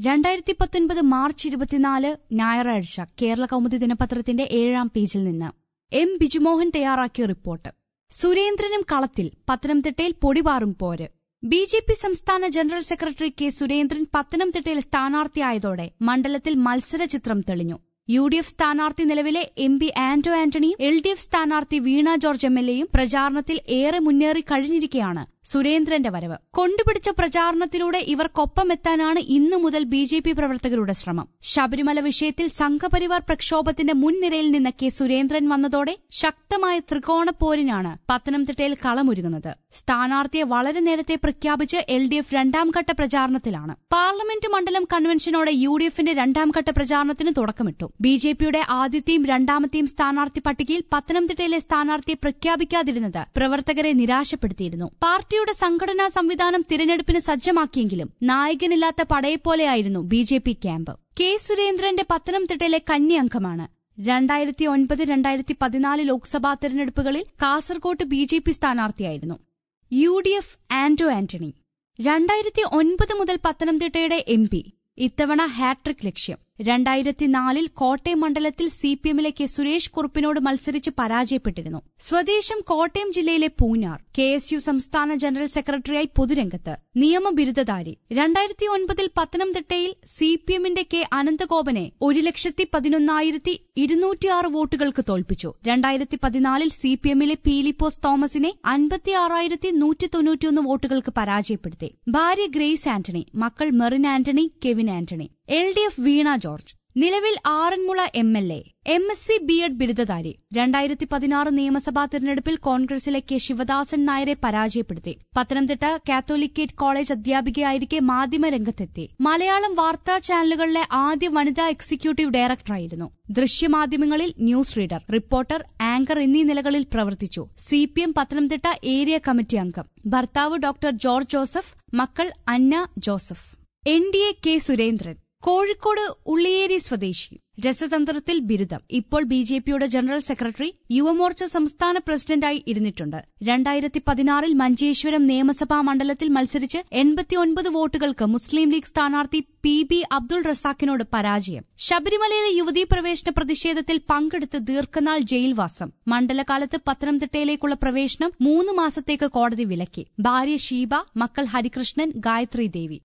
രണ്ടായിരത്തി പത്തൊൻപത് മാർച്ച് ഇരുപത്തിനാല് ഞായറാഴ്ച കേരള കൗമുദി ദിനപത്രത്തിന്റെ ഏഴാം പേജിൽ നിന്ന് എം ബിജുമോഹൻ തയ്യാറാക്കിയ റിപ്പോർട്ട് സുരേന്ദ്രനും കളത്തിൽ പത്തനംതിട്ടയിൽ പൊടിപാറും പോര് ബി ജെ പി സംസ്ഥാന ജനറൽ സെക്രട്ടറി കെ സുരേന്ദ്രൻ പത്തനംതിട്ടയിൽ സ്ഥാനാർത്ഥിയായതോടെ മണ്ഡലത്തിൽ മത്സര ചിത്രം തെളിഞ്ഞു യു ഡി എഫ് സ്ഥാനാർത്ഥി നിലവിലെ എം പി ആന്റോ ആന്റണിയും എൽ ഡി എഫ് സ്ഥാനാർത്ഥി വീണ ജോർജ് എം എൽ എയും പ്രചാരണത്തിൽ ഏറെ മുന്നേറി കഴിഞ്ഞിരിക്കെയാണ് സുരേന്ദ്രന്റെ വരവ് കൊണ്ടുപിടിച്ച പ്രചാരണത്തിലൂടെ ഇവർക്കൊപ്പമെത്താനാണ് ഇന്നു മുതൽ ബി ജെ പി പ്രവർത്തകരുടെ ശ്രമം ശബരിമല വിഷയത്തിൽ സംഘപരിവാർ പ്രക്ഷോഭത്തിന്റെ മുൻനിരയിൽ നിന്ന് കെ സുരേന്ദ്രൻ വന്നതോടെ ശക്തമായ ത്രികോണപ്പോരിനാണ് പത്തനംതിട്ടയിൽ കളമൊരുങ്ങുന്നത് സ്ഥാനാർത്ഥിയെ വളരെ നേരത്തെ പ്രഖ്യാപിച്ച് എൽ ഡി എഫ് രണ്ടാംഘട്ട പ്രചാരണത്തിലാണ് പാർലമെന്റ് മണ്ഡലം കൺവെൻഷനോടെ യു ഡി എഫിന്റെ രണ്ടാംഘട്ട പ്രചാരണത്തിന് തുടക്കമിട്ടു ബി ജെ പിയുടെ ആദ്യത്തെയും രണ്ടാമത്തെയും സ്ഥാനാർത്ഥി പട്ടികയിൽ പത്തനംതിട്ടയിലെ സ്ഥാനാർത്ഥിയെ പ്രഖ്യാപിക്കാതിരുന്നത് പ്രവർത്തകരെ നിരാശപ്പെടുത്തിയിരുന്നു പാർട്ടിയുടെ സംഘടനാ സംവിധാനം തിരഞ്ഞെടുപ്പിന് സജ്ജമാക്കിയെങ്കിലും നായകനില്ലാത്ത പടയെപ്പോലെയായിരുന്നു B J P camp K സുരേന്ദ്രന്റെ പത്തനംതിട്ടയിലെ കന്നി അംഗമാണ് രണ്ടായിരത്തി ഒൻപത് രണ്ടായിരത്തി പതിനാല് ലോക്സഭാ തെരഞ്ഞെടുപ്പുകളിൽ കാസർകോട്ട് ബി ജെ പി സ്ഥാനാർത്ഥിയായിരുന്നു U D F Anto Antony രണ്ടായിരത്തി ഒൻപത് മുതൽ പത്തനംതിട്ടയുടെ എം പി ഇത്തവണ ഹാട്രിക് ലക്ഷ്യം രണ്ടായിരത്തി നാലിൽ കോട്ടയം മണ്ഡലത്തിൽ സി പി എമ്മിലെ കെ സുരേഷ് കുറുപ്പിനോട് മത്സരിച്ച് പരാജയപ്പെട്ടിരുന്നു സ്വദേശം കോട്ടയം ജില്ലയിലെ പൂഞ്ഞാർ കെ എസ് യു സംസ്ഥാന ജനറൽ സെക്രട്ടറിയായി പൊതുരംഗത്ത് നിയമബിരുദധാരി രണ്ടായിരത്തി ഒൻപതിൽ പത്തനംതിട്ടയിൽ സി പി എമ്മിന്റെ കെ അനന്തഗോപനെ ഒരു ലക്ഷത്തി പതിനൊന്നായിരത്തി ഇരുന്നൂറ്റിയാറ് വോട്ടുകൾക്ക് തോൽപ്പിച്ചു രണ്ടായിരത്തി പതിനാലിൽ സി പി എമ്മിലെ പീലിപ്പോസ് തോമസിനെ അൻപത്തിയാറായിരത്തി നൂറ്റി തൊണ്ണൂറ്റിയൊന്ന് വോട്ടുകൾക്ക് പരാജയപ്പെടുത്തി ഭാര്യ ഗ്രേസ് ആന്റണി മക്കൾ Merin Antony Kevin Antony L D F Veena George നിലവിൽ Aranmula M L A M S C B Ed ബിരുദധാരി രണ്ടായിരത്തി പതിനാറ് നിയമസഭാ തെരഞ്ഞെടുപ്പിൽ കോൺഗ്രസിലെ കെ ശിവദാസൻ നായരെ പരാജയപ്പെടുത്തി പത്തനംതിട്ട കാത്തോലിക്കേറ്റ് കോളേജ് അധ്യാപികയായിരിക്കെ മാധ്യമരംഗത്തെത്തി മലയാളം വാർത്താ ചാനലുകളിലെ ആദ്യ വനിതാ എക്സിക്യൂട്ടീവ് ഡയറക്ടറായിരുന്നു ദൃശ്യമാധ്യമങ്ങളിൽ ന്യൂസ് റീഡർ റിപ്പോർട്ടർ ആങ്കർ എന്നീ നിലകളിൽ പ്രവർത്തിച്ചു C P M Pathanamthitta area committee അംഗം ഭർത്താവ് ഡോക്ടർ ജോർജ് ജോസഫ് മക്കൾ Anna Joseph N D A K Surendran Kozhikode Ulliyeri സ്വദേശി രസതന്ത്രത്തിൽ ബിരുദം ഇപ്പോൾ ബി ജെ പിയുടെ ജനറൽ സെക്രട്ടറി യുവമോർച്ച സംസ്ഥാന പ്രസിഡന്റായി ഇരുന്നിട്ടുണ്ട് രണ്ടായിരത്തി പതിനാറിൽ മഞ്ചേശ്വരം നിയമസഭാ മണ്ഡലത്തിൽ മത്സരിച്ച് എൺപത്തിയൊൻപത് വോട്ടുകൾക്ക് മുസ്ലിം ലീഗ് സ്ഥാനാർത്ഥി പി ബി അബ്ദുൾ റസാഖിനോട് പരാജയം ശബരിമലയിലെ യുവതീ പ്രവേശന പ്രതിഷേധത്തിൽ പങ്കെടുത്ത് ദീർഘനാൾ ജയിൽവാസം മണ്ഡലകാലത്ത് പത്തനംതിട്ടയിലേക്കുള്ള പ്രവേശനം മൂന്ന് മാസത്തേക്ക് കോടതി വിലക്കി ഭാര്യ ഷീബ മക്കൾ ഹരികൃഷ്ണൻ ഗായത്രി ദേവി